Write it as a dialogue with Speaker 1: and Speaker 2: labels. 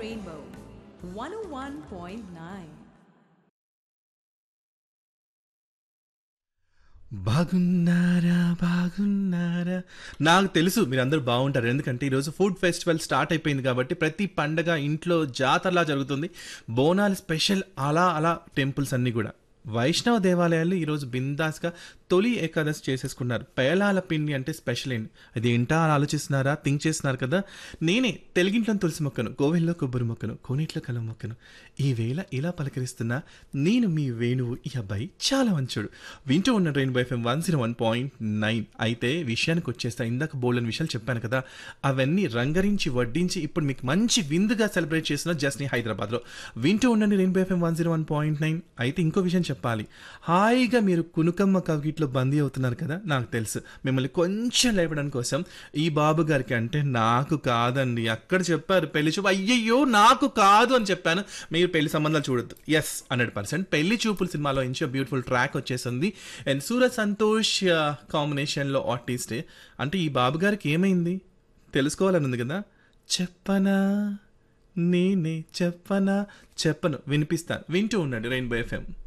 Speaker 1: Rainbow 101.9.
Speaker 2: బాగున్నారా బాగున్నారా నాకు తెలుసు మీరు అందరూ బాగుంటారు ఎందుకంటే ఈరోజు ఫుడ్ ఫెస్టివల్ స్టార్ట్ అయిపోయింది కాబట్టి ప్రతి పండగ ఇంట్లో జాతరలా జరుగుతుంది బోనాలు స్పెషల్ అలా అలా టెంపుల్స్ అన్నీ కూడా వైష్ణవ దేవాలయాలు ఈరోజు బిందాస్గా తొలి ఏకాదశి చేసేసుకున్నారు పేలాల పిండి అంటే స్పెషల్ ఏంటి అది ఏంటా అని ఆలోచిస్తున్నారా థింక్ చేస్తున్నారు కదా నేనే తెలుగింట్లో తులసి మొక్కను కోవెల్లో కొబ్బరి మొక్కను కోనేట్లో కలం మొక్కను ఈ వేళ ఇలా పలకరిస్తున్నా నేను మీ వేణువు ఈ అబ్బాయి చాలా మంచోడు వింటూ ఉన్న rainbow FM one zero one point nine అయితే విషయానికి వచ్చేస్తా ఇందాక బోల్డెన్ విషయాలు చెప్పాను కదా అవన్నీ రంగరించి వడ్డించి ఇప్పుడు మీకు మంచి విందుగా సెలబ్రేట్ చేసిన జస్ని హైదరాబాద్లో వింటూ ఉండండి rainbow FM one zero one point nine అయితే ఇంకో విషయం చెప్పాలి హాయిగా మీరు కునుకమ్మ కవిగిట్లో బందీ అవుతున్నారు కదా నాకు తెలుసు మిమ్మల్ని కొంచెం లేపడం కోసం ఈ బాబు గారికి అంటే నాకు కాదండి అక్కడ చెప్పారు పెళ్లి చూపు అయ్యయ్యో నాకు కాదు అని చెప్పాను మీరు పెళ్లి సంబంధాలు చూడొద్దు ఎస్ హండ్రెడ్ పర్సెంట్ పెళ్లి చూపుల సినిమాలో ఇంచో బ్యూటిఫుల్ ట్రాక్ వచ్చేసింది అండ్ సూరజ్ సంతోష్ కాంబినేషన్లో ఆర్టిస్ట్ అంటే ఈ బాబు గారికి ఏమైంది తెలుసుకోవాలని ఉంది కదా చెప్పనా నేనే చెప్పనా చెప్పను వినిపిస్తాను వింటూ ఉండండి రెయిన్బో ఎఫ్ఎం